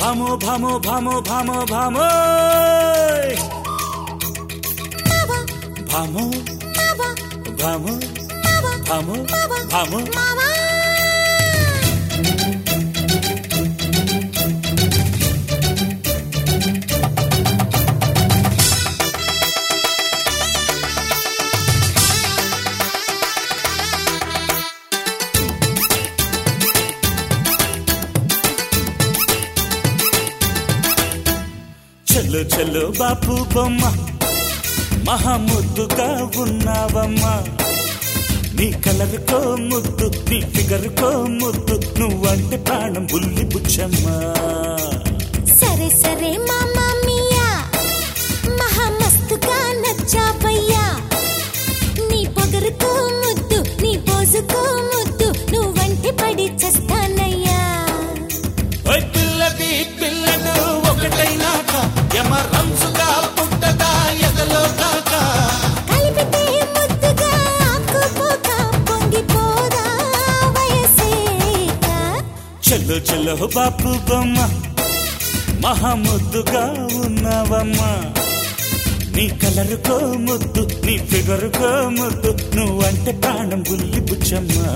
భామో భామో భామో భామో భామో మావా భామో మావా భామో మావా భామో మావా భామో మావా చెల్లు చెల్లు బాపు బొమ్మ మహాముద్దుగా ఉన్నావమ్మా నీ కలరుకో ముద్దు నీ ఫిగరుకో ముద్దు నువ్వంటే ప్రాణం బుల్లి బుచ్చమ్మా సరే సరే మామా మియా మహా మస్తుగా నచ్చావయ్యా నీ పొగరుకో ముద్దు నీ పోజుకో ముద్దు నువ్వంటి పడి చస్తానయ్యా ఓయ్ పిల్లది పిల్లడు ఒకటైనాక యమ రంసుగా పుట్టదా ఎదలో కాక కలిపితే ముద్దుగా ఆకుపోక పొంగిపోదా వయసేక చెల్లు చెల్లు బాపు బొమ్మ మహాముద్దుగా ఉన్నావమ్మా నీ కలరుకో ముద్దు నీ ఫిగరుకో ముద్దు నువ్వంటే ప్రాణం బుల్లి బుచ్చమ్మా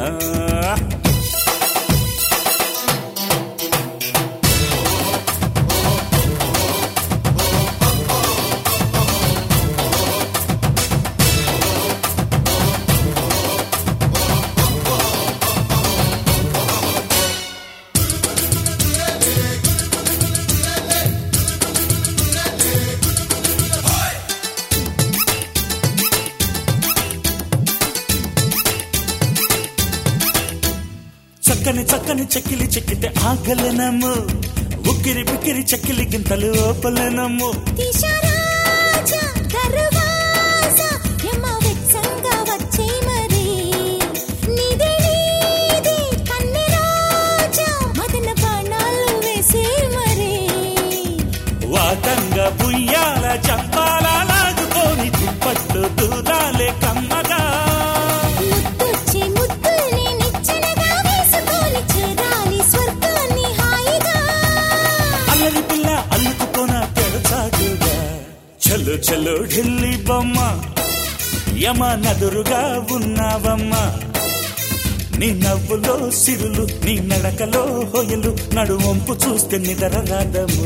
చక్కని చక్కని చెక్కిలి చెక్కితే ఆగలేనమ్ము ఉక్కిరి బిక్కిరి చెక్కిలి గింతలు ఓపలేనమ్ము దిశరాజా దర్వాజా యమ వెచ్చంగా వచ్చే మరి నీదే నీదే కన్నె రాజా మదన బాణాలు వేసే మరి వాటంగా బుయ్యాల చంపాల లాగుకొని దుప్పట్లు దూరాలే కమ్మగా ముద్దొచ్చి ముద్దుల్ని నిచ్చెనగా వేసుకొని చేరాలి స్వర్గాన్ని హాయిగా అల్లరి పిల్ల అల్లుకుపోన తెరచాటుగా చలో చలో ఢిల్లీ బొమ్మ యమ నదురుగా ఉన్నావమ్మా నీ నవ్వులో సిరులు నీ నడకలో హొయలు నడువంపు చూస్తే నిదర రాదము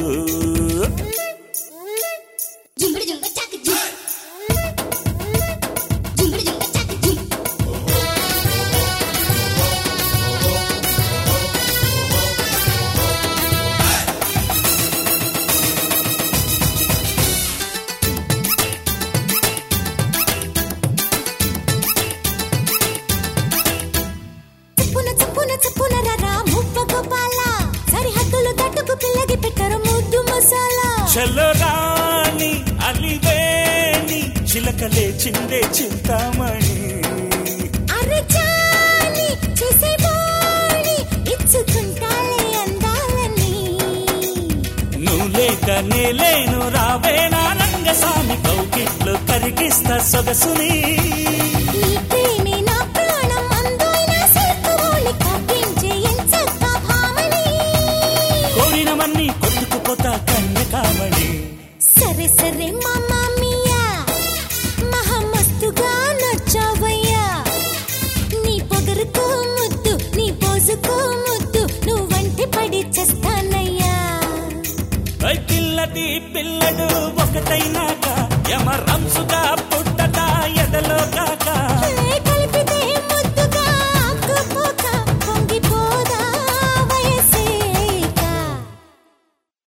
జుంబడి జుంబ చాకి జుం జుంబడి జుంబ చాకి జుం చప్పున చప్పున చప్పున రరా ముప్ప గోపాల సరిహద్దులు తట్టుకు పిల్లగి పెట్టరు ముద్దు మసాలా చలో రాణి అలివేణి చిలకలే చిందే చింతామణి అరచాలి చేసే బోడి ఇచ్చుకుంటాలే అందాలని నువ్వు లేక నేలేను రావేనా రంగసామి కౌకిట్లో కరిగిస్తా సొగసుని నీ ప్రేమే నా ప్రాణం అందోయిన సిక్కుబోలి కవ్వించే ఎంచక్క భామని కోరినవన్నీ కొట్టుకుపోతా కన్యకామణి సరే సరే మామా మియా మహమస్తుగా నచ్చావయ్యా నీ పొగరుకో ముద్దు నీ పోజుకో ముద్దు నువ్వంటి పడి చేస్తానయ్యా ఐ పిల్లది పిల్లడు ఒకటైనాక యమ రంసుగా పుట్ట